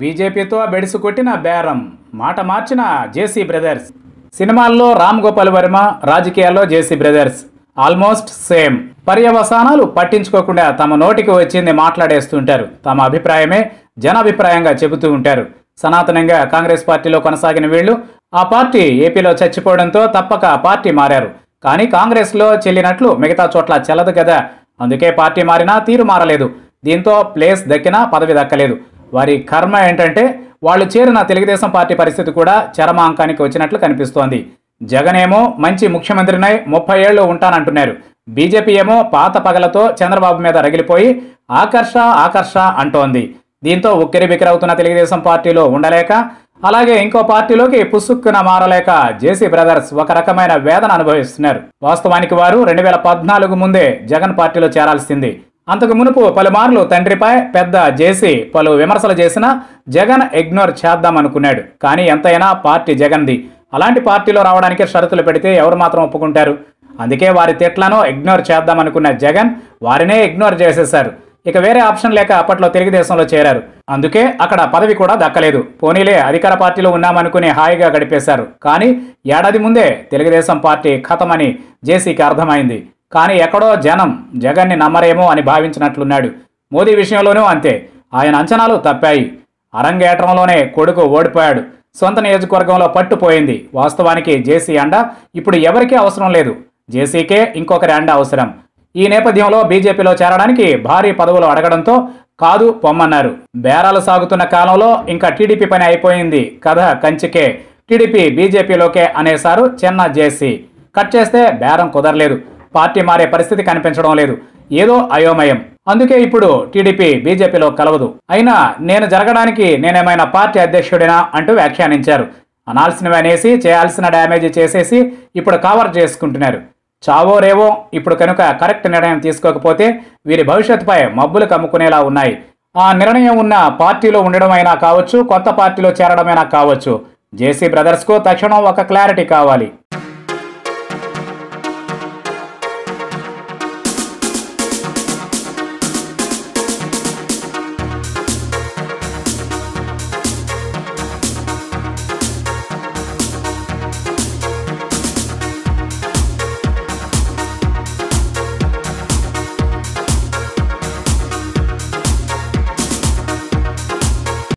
బీజేపీతో బెడిసి కొట్టిన బేరం మాట మార్చిన జేసీ బ్రదర్స్ సినిమాల్లో రామ్ గోపాల్ వర్మ రాజకీయాల్లో జేసీ బ్రదర్స్ ఆల్మోస్ట్ సేమ్ పర్యవసానాలు పట్టించుకోకుండా తమ నోటికి వచ్చింది మాట్లాడేస్తుంటారు తమ అభిప్రాయమే జనాభిప్రాయంగా చెబుతూ ఉంటారు సనాతనంగా కాంగ్రెస్ పార్టీలో కొనసాగిన వీళ్ళు ఆ పార్టీ ఏపీలో చచ్చిపోవడంతో తప్పక పార్టీ మారారు కానీ కాంగ్రెస్లో చెల్లినట్లు మిగతా చోట్ల చెల్లదు కదా అందుకే పార్టీ మారినా తీరు మారలేదు దీంతో ప్లేస్ దక్కినా పదవి దక్కలేదు వారి కర్మ ఏంటంటే వాళ్ళు చేరిన తెలుగుదేశం పార్టీ పరిస్థితి కూడా చరమాంకానికి వచ్చినట్లు కనిపిస్తోంది జగన్ ఏమో మంచి ముఖ్యమంత్రినై ముప్పై ఏళ్ళు ఉంటానంటున్నారు బీజేపీ ఏమో పాత పగలతో చంద్రబాబు మీద రగిలిపోయి ఆకర్ష ఆకర్ష అంటోంది దీంతో ఉక్కిరి బిక్కిరవుతున్న తెలుగుదేశం పార్టీలో ఉండలేక అలాగే ఇంకో పార్టీలోకి పుసుక్కున మారలేక జేసీ బ్రదర్స్ ఒక రకమైన వేదన అనుభవిస్తున్నారు వాస్తవానికి వారు రెండు వేల పద్నాలుగు ముందే జగన్ పార్టీలో చేరాల్సింది అంతకు మునుపు పలుమార్లు తండ్రిపై పెద్ద జేసీ పలు విమర్శలు చేసినా జగన్ ఇగ్నోర్ చేద్దామనుకున్నాడు కానీ ఎంతైనా పార్టీ జగన్ది అలాంటి పార్టీలో రావడానికి షరతులు పెడితే ఎవరు మాత్రం ఒప్పుకుంటారు అందుకే వారి తిట్లను ఇగ్నోర్ చేద్దామనుకున్న జగన్ వారినే ఇగ్నోర్ చేసేశారు ఇక వేరే ఆప్షన్ లేక అప్పట్లో తెలుగుదేశంలో చేరారు అందుకే అక్కడ పదవి కూడా దక్కలేదు పోనీలే అధికార పార్టీలో ఉన్నామనుకుని హాయిగా గడిపేశారు కానీ ఏడాది ముందే తెలుగుదేశం పార్టీ ఖతమని జేసీకి అర్థమైంది కానీ ఎక్కడో జనం జగన్ని నమ్మరేమో అని భావించినట్లున్నాడు మోదీ విషయంలోనూ అంతే ఆయన అంచనాలు తప్పాయి అరంగేట్రంలోనే కొడుకు ఓడిపోయాడు సొంత నియోజకవర్గంలో పట్టుపోయింది వాస్తవానికి జేసీ అండ ఇప్పుడు ఎవరికీ అవసరం లేదు జేసీకే ఇంకొకరి అండ అవసరం ఈ నేపథ్యంలో బీజేపీలో చేరడానికి భారీ పదవులు అడగడంతో కాదు పొమ్మన్నారు బేరాలు సాగుతున్న కాలంలో ఇంకా టీడీపీ పని అయిపోయింది కథ కంచికే టీడీపీ బీజేపీలోకే అనేసారు చెన్న జేసీ కట్ చేస్తే బేరం కుదరలేదు పార్టీ మారే పరిస్థితి కనిపించడం లేదు ఏదో అయోమయం అందుకే ఇప్పుడు టీడీపీ బీజేపీలో కలవదు అయినా నేను జరగడానికి నేనేమైనా పార్టీ అధ్యక్షుడినా అంటూ వ్యాఖ్యానించారు అనాల్సినవి అనేసి చేయాల్సిన డ్యామేజ్ చేసేసి ఇప్పుడు కవర్ చేసుకుంటున్నారు చావో రేవో ఇప్పుడు కనుక కరెక్ట్ నిర్ణయం తీసుకోకపోతే వీరి భవిష్యత్తుపై మబ్బులు కమ్ముకునేలా ఉన్నాయి ఆ నిర్ణయం ఉన్న పార్టీలో ఉండడం అయినా కావచ్చు కొత్త పార్టీలో చేరడమైనా కావచ్చు జేసీ బ్రదర్స్కు తక్షణం ఒక క్లారిటీ కావాలి